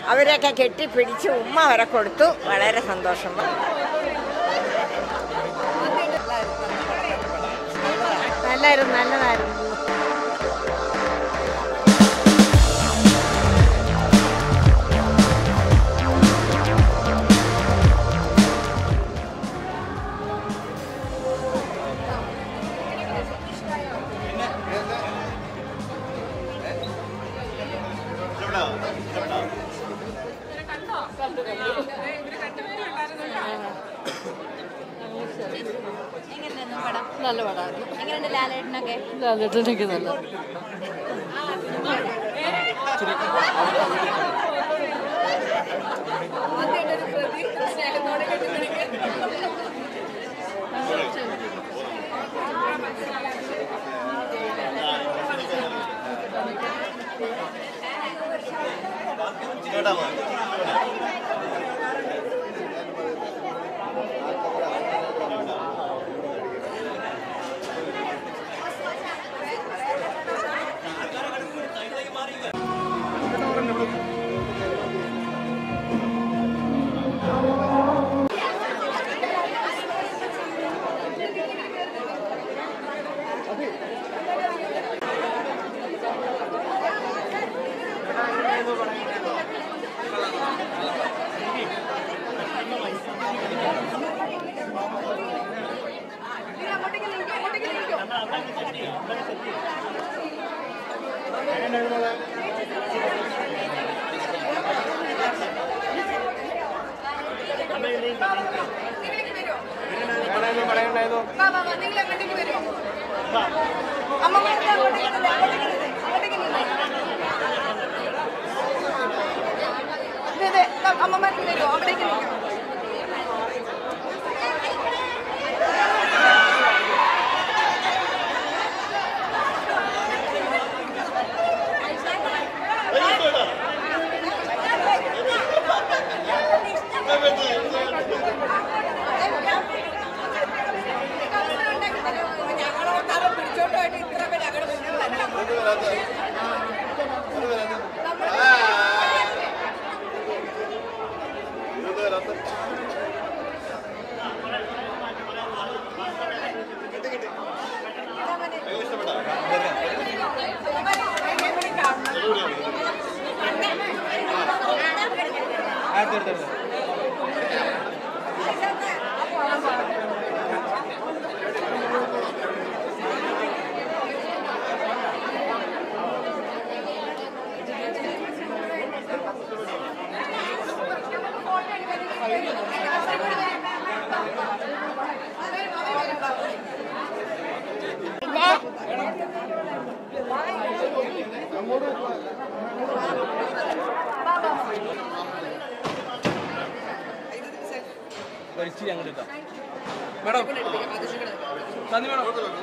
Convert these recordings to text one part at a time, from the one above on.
അവരെയൊക്കെ കെട്ടിപ്പിടിച്ച് ഉമ്മ വരെ കൊടുത്തു വളരെ സന്തോഷം നല്ലായിരുന്നു നല്ലതായിരുന്നു നല്ല പടമായിരുന്നു എങ്ങനെയുണ്ട് ലാലേട്ടനൊക്കെ ലാലേട്ടനൊക്കെ നല്ല അമ്മമാർക്ക് വരുമോ അവിടേക്ക് നിൽക്കാം ഞങ്ങളോട്ടാണ് പിടിച്ചോണ്ട് പോയിട്ട് ഇത്ര പേര് ഞങ്ങളുടെ മുന്നിൽ വരണം. മാഡം നന്ദി മാഡം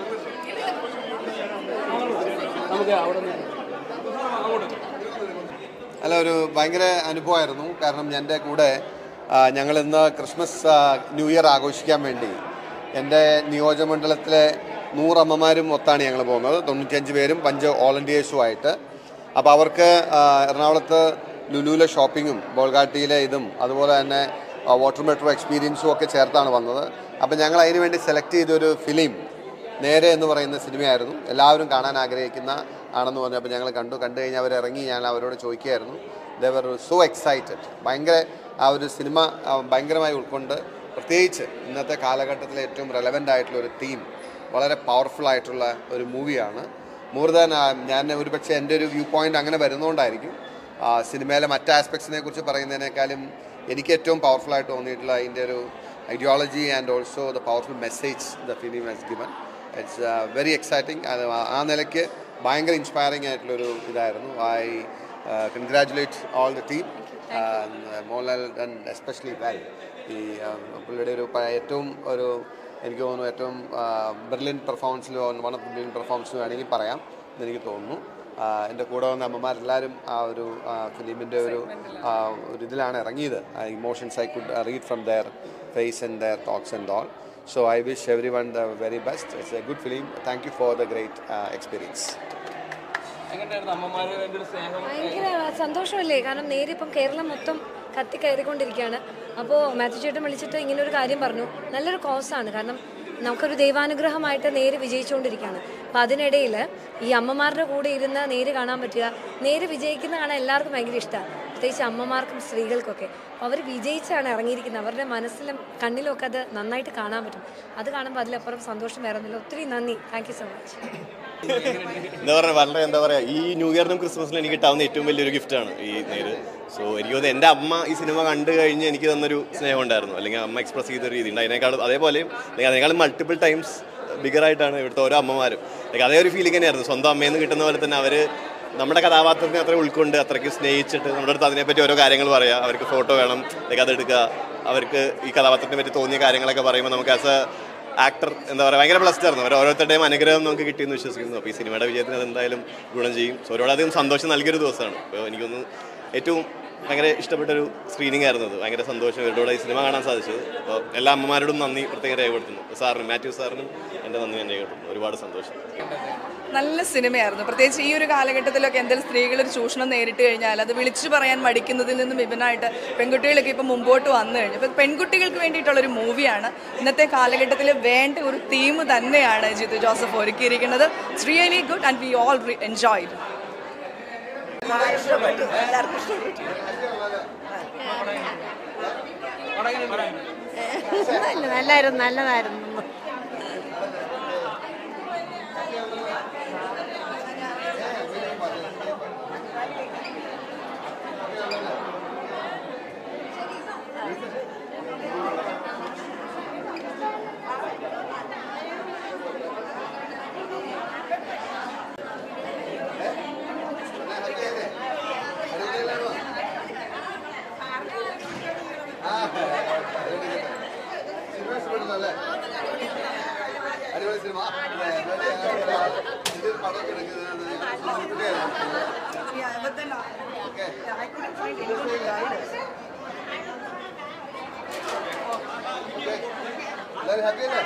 നമുക്ക് അവിടെ നിന്ന് അങ്ങോട്ട് അല്ല ഒരു ഭയങ്കര അനുഭവമായിരുന്നു കാരണം എൻ്റെ കൂടെ ഞങ്ങൾ ഇന്ന് ക്രിസ്മസ് ആ, ന്യൂ ഇയർ ആഘോഷിക്കാൻ വേണ്ടി എൻ്റെ നിയോജകമണ്ഡലത്തിലെ നൂറമ്മമാരും ഒത്താണ് ഞങ്ങൾ പോകുന്നത് തൊണ്ണൂറ്റിയഞ്ച് പേരും പഞ്ച് വോളണ്ടിയേഴ്സുമായിട്ട് അപ്പോൾ അവർക്ക് ആ, എറണാകുളത്ത് ലുലുവിലെ ഷോപ്പിങ്ങും ബോൾഗാട്ടിയിലെ ഇതും അതുപോലെ തന്നെ ആ, വാട്ടർ മെട്രോ എക്സ്പീരിയൻസും ഒക്കെ ചേർത്താണ് വന്നത് അപ്പോൾ ഞങ്ങൾ അതിന് വേണ്ടി സെലക്ട് ചെയ്തൊരു ഫിലിം നേരെ എന്ന് പറയുന്ന സിനിമയായിരുന്നു എല്ലാവരും കാണാൻ ആഗ്രഹിക്കുന്ന ആണെന്ന് പറഞ്ഞു അപ്പോൾ ഞങ്ങൾ കണ്ടു കണ്ടു കഴിഞ്ഞ് അവർ ഇറങ്ങി ഞാൻ അവരോട് ചോദിക്കുകയായിരുന്നു ദർ സോ എക്സൈറ്റഡ് ഭയങ്കര ആ ഒരു സിനിമ ആ, ഭയങ്കരമായി ഉൾക്കൊണ്ട് പ്രത്യേകിച്ച് ഇന്നത്തെ കാലഘട്ടത്തിലെ ഏറ്റവും റെലവൻ്റ് ആയിട്ടുള്ള ഒരു തീം വളരെ പവർഫുൾ ആയിട്ടുള്ള ഒരു മൂവിയാണ് മോർ ദാൻ ഞാൻ ഒരു പക്ഷേ എൻ്റെ ഒരു വ്യൂ പോയിന്റ് അങ്ങനെ വരുന്നതുകൊണ്ടായിരിക്കും ആ, സിനിമയിലെ മറ്റ് ആസ്പെക്ട്സിനെ കുറിച്ച് പറയുന്നതിനേക്കാളും എനിക്ക് ഏറ്റവും പവർഫുൾ ആയിട്ട് തോന്നിയിട്ടുള്ള അതിൻ്റെ ഒരു ideology and also the powerful message the film has given it's very exciting ആ നിലയ്ക്ക് ഭയങ്കര ഇൻസ്പയറിംഗ് ആയിട്ടുള്ളൊരു ഇതായിരുന്നു I congratulate all the team Mohanlal done especially well ഈ ആ, പുള്ളിയുടെ ഒരു പ- ഏറ്റവും ഒരു എനിക്ക് തോന്നുന്നു ഏറ്റവും ബ്രില്യൻ പെർഫോമൻസിൽ one of the brilliant performance വേണമെങ്കിൽ പറയാം എന്നെനിക്ക് തോന്നുന്നു ആ, എൻ്റെ കൂടെ വന്ന അമ്മമാരെല്ലാവരും ആ ഒരു ഫിലിമിൻ്റെ ഒരു ആ, ഒരു ഇതിലാണ് ഇറങ്ങിയത് emotions I could read from their face and their talks and all so I wish every one the very best it's a good film thank you for the great experience എങ്ങനെയായിരുന്നു അമ്മമാർക്ക് വേണ്ടി ഒരു സ്നേഹം ഭയങ്കര സന്തോഷമല്ലേ കാരണം നേരെ ഇപ്പം കേരളം മൊത്തം കത്തി കയറിക്കൊണ്ടിരിക്കുകയാണ് അപ്പോൾ മാത്യു ചേട്ടൻ വിളിച്ചിട്ട് ഇങ്ങനെ ഒരു കാര്യം പറഞ്ഞു നല്ലൊരു കോസാണ് കാരണം നമുക്കൊരു ദൈവാനുഗ്രഹമായിട്ട് നേര് വിജയിച്ചുകൊണ്ടിരിക്കുകയാണ് അപ്പം അതിനിടയിൽ ഈ അമ്മമാരുടെ കൂടെ ഇരുന്ന് നേര് കാണാൻ പറ്റുക നേര് വിജയിക്കുന്ന കാണാൻ എല്ലാവർക്കും ഭയങ്കര ഇഷ്ടമാണ് പ്രത്യേകിച്ച് അമ്മമാർക്കും സ്ത്രീകൾക്കൊക്കെ അപ്പോൾ അവർ വിജയിച്ചാണ് ഇറങ്ങിയിരിക്കുന്നത് അവരുടെ മനസ്സിലും കണ്ണിലും ഒക്കെ അത് നന്നായിട്ട് കാണാൻ പറ്റും അത് കാണുമ്പോൾ അതിലപ്പുറം സന്തോഷം വേറെ ഒന്നുമില്ല ഒത്തിരി നന്ദി താങ്ക് യു സോ മച്ച് എന്താ പറയുക വളരെ എന്താ പറയുക ഈ ന്യൂ ഇയറിനും ക്രിസ്മസിനും എനിക്ക് കിട്ടാവുന്ന ഏറ്റവും വലിയൊരു ഗിഫ്റ്റാണ് ഈ നേര് സോ എനിക്ക് തോന്നുന്നു എൻ്റെ അമ്മ ഈ സിനിമ കണ്ടു കഴിഞ്ഞ് എനിക്ക് തന്നൊരു സ്നേഹം ഉണ്ടായിരുന്നു അല്ലെങ്കിൽ അമ്മ എക്സ്പ്രസ് ചെയ്ത രീതി ഉണ്ട് അതിനേക്കാളും അതേപോലെ അല്ലെങ്കിൽ അതിനേക്കാളും മൾട്ടിപ്പിൾ ടൈംസ് ബിഗറായിട്ടാണ് ഇവിടുത്തെ ഓരോ അമ്മമാരും ലൈക്ക് അതേ ഒരു ഫീലിംഗ് തന്നെയായിരുന്നു സ്വന്തം അമ്മയിൽ നിന്ന് കിട്ടുന്ന പോലെ തന്നെ അവർ നമ്മുടെ കഥാപാത്രത്തിനെ അത്ര ഉൾക്കൊണ്ട് അത്രയ്ക്ക് സ്നേഹിച്ചിട്ട് നമ്മുടെ അടുത്ത് അതിനെപ്പറ്റി ഓരോ കാര്യങ്ങൾ പറയാം അവർക്ക് ഫോട്ടോ വേണം ലൈക്ക് അതെടുക്കുക അവർക്ക് ഈ കഥാപാത്രത്തിനെ പറ്റി തോന്നിയ കാര്യങ്ങളൊക്കെ പറയുമ്പോൾ നമുക്ക് ആസ് എ ആക്ടർ എന്താ പറയുക ഭയങ്കര ബ്ലസ്ഡ് ആയിരുന്നു അവർ ഓരോരുത്തരുടെയും അനുഗ്രഹം നമുക്ക് കിട്ടിയെന്ന് വിശ്വസിക്കുന്നു അപ്പോൾ ഈ സിനിമയുടെ വിജയത്തിന് അത് എന്തായാലും ഗുണം ചെയ്യും സോ ഒരുപാടധികം സന്തോഷം നൽകിയൊരു ദിവസമാണ് അപ്പോൾ എനിക്കൊന്ന് ഏറ്റവും ഭയങ്കര ഇഷ്ടപ്പെട്ടൊരു സ്ക്രീനിങ് ആയിരുന്നു അത് ഭയങ്കര സന്തോഷം ഇവരുടെ കൂടെ ഈ സിനിമ കാണാൻ സാധിച്ചത് അപ്പോൾ എല്ലാ അമ്മമാരോടും നന്ദി പ്രത്യേകം രേഖപ്പെടുത്തുന്നു സാറിനും മാത്യു സാറിനും എൻ്റെ നന്ദി ഞാൻ രേഖപ്പെടുത്തുന്നു ഒരുപാട് സന്തോഷം നല്ല സിനിമയായിരുന്നു പ്രത്യേകിച്ച് ഈ ഒരു കാലഘട്ടത്തിലൊക്കെ എന്തെങ്കിലും സ്ത്രീകൾ ഒരു ചൂഷണം നേരിട്ട് കഴിഞ്ഞാൽ അത് വിളിച്ചു പറയാൻ മടിക്കുന്നതിൽ നിന്നും വിഭിന്നമായിട്ട് പെൺകുട്ടികളൊക്കെ ഇപ്പം മുമ്പോട്ട് വന്നു കഴിഞ്ഞു ഇപ്പം പെൺകുട്ടികൾക്ക് വേണ്ടിയിട്ടുള്ള ഒരു മൂവിയാണ് ഇന്നത്തെ കാലഘട്ടത്തിൽ വേണ്ട ഒരു തീം തന്നെയാണ് ജിത്തു ജോസഫ് ഒരുക്കിയിരിക്കുന്നത് it's really good and we all enjoy നല്ലായിരുന്നു നല്ലതായിരുന്നു സിനിമ ഇഷ്ടപ്പെട്ടല്ലേ അടിപൊളി സിനിമ ഇത് പടം എല്ലാവരും ഹാപ്പി അല്ലേ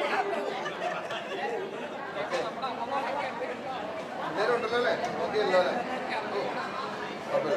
നേരം ഉണ്ടല്ലോ അല്ലേ ഓക്കെ അല്ലോ അല്ലേ ഓ, കുഴപ്പമില്ല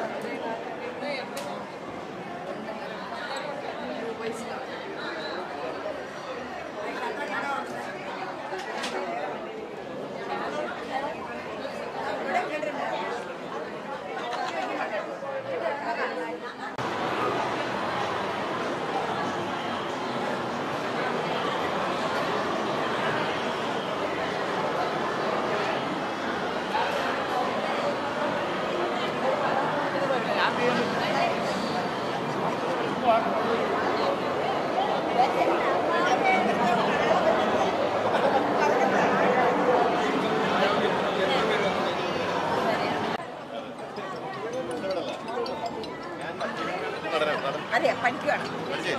അതെ പഠിക്കുകയാണ്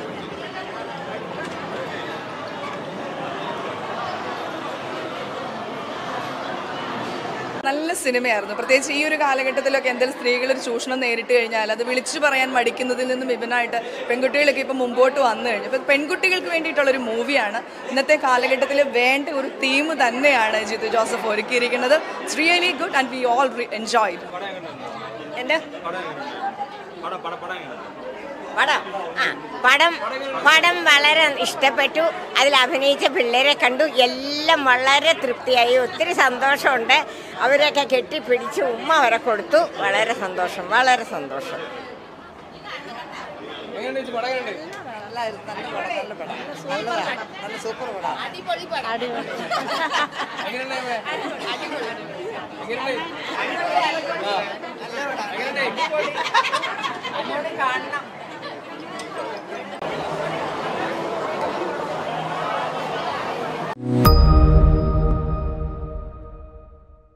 നല്ല സിനിമയായിരുന്നു പ്രത്യേകിച്ച് ഈ ഒരു കാലഘട്ടത്തിലൊക്കെ എന്തെങ്കിലും സ്ത്രീകൾ ഒരു ചൂഷണം നേരിട്ട് കഴിഞ്ഞാൽ അത് വിളിച്ചു പറയാൻ മടിക്കുന്നതിൽ നിന്നും വിഭിന്നമായിട്ട് പെൺകുട്ടികളൊക്കെ ഇപ്പം മുമ്പോട്ട് വന്നു കഴിഞ്ഞു ഇപ്പം പെൺകുട്ടികൾക്ക് വേണ്ടിയിട്ടുള്ള ഒരു മൂവിയാണ് ഇന്നത്തെ കാലഘട്ടത്തിൽ വേണ്ട ഒരു തീം തന്നെയാണ് ജിത്തു ജോസഫ് ഒരുക്കിയിരിക്കുന്നത് it's really good and we all enjoy എന്താ പടം പടം പടം എങ്ങനെ പടം ആ പടം പടം വളരെ ഇഷ്ടപ്പെട്ടു അതിൽ അഭിനയിച്ച പിള്ളേരെ കണ്ടു എല്ലാം വളരെ തൃപ്തിയായി ഒത്തിരി സന്തോഷമുണ്ട് അവരൊക്കെ കെട്ടിപ്പിടിച്ച് ഉമ്മ വരെ കൊടുത്തു വളരെ സന്തോഷം വളരെ സന്തോഷം എങ്ങനെയുണ്ട് ചേച്ചി പടം എങ്ങനെയുണ്ട് എങ്ങനെയുണ്ട് എങ്ങനെയുണ്ട് ആ എങ്ങനെയുണ്ട്